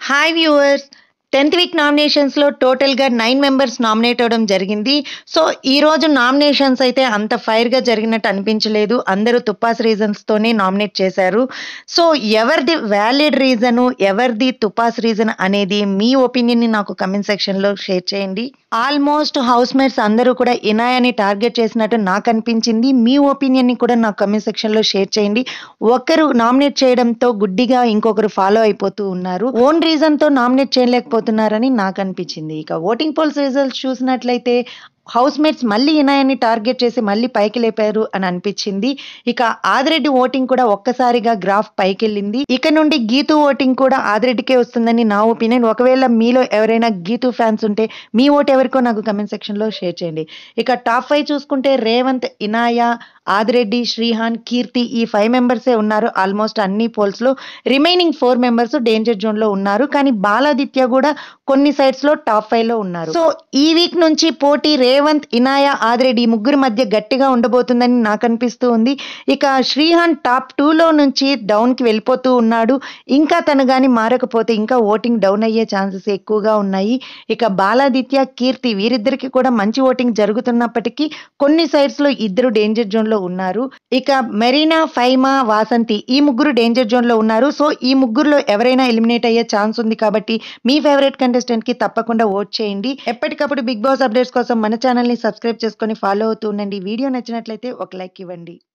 hi viewers tenth week నామినేషన్స్లో టోటల్గా nine members nominate అవ్వడం జరిగింది సో ఈ రోజు నామినేషన్స్ అయితే అంత ఫైర్గా జరిగినట్టు అనిపించలేదు అందరూ తుపాస్ రీజన్స్తోనే నామినేట్ చేశారు సో ఎవరిది వ్యాలిడ్ రీజను ఎవరిది తుపాస్ రీజన్ అనేది మీ ఒపీనియన్ని నాకు కమెంట్ సెక్షన్లో షేర్ చేయండి ఆల్మోస్ట్ హౌస్ మేట్స్ అందరూ కూడా ఇనాయాని టార్గెట్ చేసినట్టు నాకు అనిపించింది మీ ఒపీనియన్ని కూడా నాకు కమెంట్ సెక్షన్లో షేర్ చేయండి ఒకరు నామినేట్ చేయడంతో గుడ్డిగా ఇంకొకరు ఫాలో అయిపోతూ ఉన్నారు ఓన్ రీజన్తో నామినేట్ చేయలేకపోతున్నారని నాకు అనిపించింది ఇక ఓటింగ్ పోల్స్ రిజల్ట్స్ చూసినట్లయితే హౌస్ మేట్స్ మళ్ళీ ఇనాయాన్ని టార్గెట్ చేసి మళ్ళీ పైకి లేపారు అని అనిపించింది ఇక ఆదిరెడ్డి ఓటింగ్ కూడా ఒక్కసారిగా గ్రాఫ్ పైకి వెళ్ళింది ఇక నుండి గీతు ఓటింగ్ కూడా ఆదిరెడ్డికే వస్తుందని నా ఒపీనియన్ ఒకవేళ మీలో ఎవరైనా గీతు ఫ్యాన్స్ ఉంటే మీ ఓటు ఎవరికో నాకు కమెంట్ సెక్షన్లో షేర్ చేయండి ఇక టాప్ ఫైవ్ చూసుకుంటే రేవంత్ ఇనాయా ఆదిరెడ్డి శ్రీహాన్ కీర్తి ఈ ఫైవ్ మెంబర్సే ఉన్నారు ఆల్మోస్ట్ అన్ని పోల్స్లో రిమైనింగ్ ఫోర్ మెంబర్స్ డేంజర్ జోన్లో ఉన్నారు కానీ బాలాదిత్య కూడా కొన్ని సైడ్స్లో టాప్ ఫైవ్లో ఉన్నారు సో ఈ వీక్ నుంచి పోటీ రేవంత్ ఇనాయా ఆదిరెడ్డి ఈ ముగ్గురు మధ్య గట్టిగా ఉండబోతుందని నాకు అనిపిస్తూ ఉంది ఇక శ్రీహాన్ టాప్ టూలో నుంచి డౌన్కి వెళ్ళిపోతూ ఉన్నాడు ఇంకా తను కానీ మారకపోతే ఇంకా ఓటింగ్ డౌన్ అయ్యే ఛాన్సెస్ ఎక్కువగా ఉన్నాయి ఇక బాలాదిత్య కీర్తి వీరిద్దరికి కూడా మంచి ఓటింగ్ జరుగుతున్నప్పటికీ కొన్ని సైడ్స్లో ఇద్దరు డేంజర్ జోన్లో ఉన్నారు ఇక మెరీనా ఫైమా వాసంతి ఈ ముగ్గురు డేంజర్ జోన్లో ఉన్నారు సో ఈ ముగ్గురులో ఎవరైనా ఎలిమినేట్ అయ్యే ఛాన్స్ ఉంది కాబట్టి మీ ఫేవరెట్ కంటెస్టెంట్ కి తప్పకుండా ఓట్ చేయండి ఎప్పటికప్పుడు బిగ్ బాస్ అప్డేట్స్ కోసం మన ఛానల్ ని సబ్స్క్రైబ్ చేసుకొని ఫాలో అవుతూ ఉండండి వీడియో నచ్చినట్లయితే ఒక లైక్ ఇవ్వండి